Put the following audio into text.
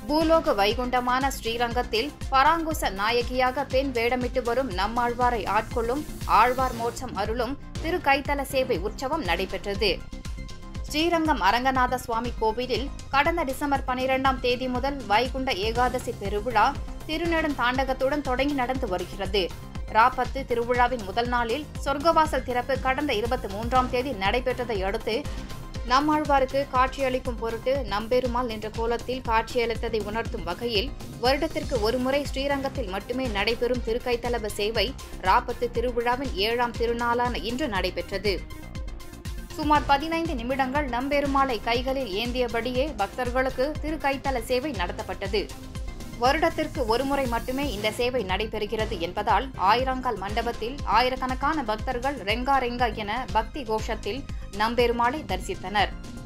பூலோக வைகுண்டமான ஸ்ரீரங்கத்தில் பராங்குச நாயகியாக பெண் வேடமிட்டு வரும் நம்மாழ்வாரை ஆட்கொள்ளும் ஆழ்வார் மோட்சம் அருளும் திரு கைத்தல சேவை உற்சவம் நடைபெற்றது ஸ்ரீரங்கம் அரங்கநாத சுவாமி கோவிலில் கடந்த டிசம்பர் பனிரெண்டாம் தேதி முதல் வைகுண்ட ஏகாதசி பெருவிழா திருநெடுந்தாண்டகத்துடன் தொடங்கி நடந்து வருகிறது ராப்பத்து திருவிழாவின் முதல் நாளில் சொர்க்கவாசல் திறப்பு கடந்த இருபத்தி மூன்றாம் தேதி நடைபெற்றதை அடுத்து நம்மாழ்வாருக்கு காட்சியளிக்கும் பொருட்டு நம்பெருமாள் என்ற கோலத்தில் காட்சியளித்ததை உணர்த்தும் வகையில் வருடத்திற்கு ஒருமுறை ஸ்ரீரங்கத்தில் மட்டுமே நடைபெறும் திருக்கைத்தலவ சேவை ராப்பத்து திருவிழாவின் ஏழாம் திருநாளான இன்று நடைபெற்றது சுமார் பதினைந்து நிமிடங்கள் நம்பெருமாளை கைகளில் ஏந்தியபடியே பக்தர்களுக்கு திருக்கைத்தல சேவை நடத்தப்பட்டது வருடத்திற்கு ஒருமுறை மட்டுமே இந்த சேவை நடைபெறுகிறது என்பதால் ஆயிரங்கால் மண்டபத்தில் ஆயிரக்கணக்கான பக்தர்கள் ரெங்கா ரெங்கா என பக்தி கோஷத்தில் நம்பெருமாளை தரிசித்தனர்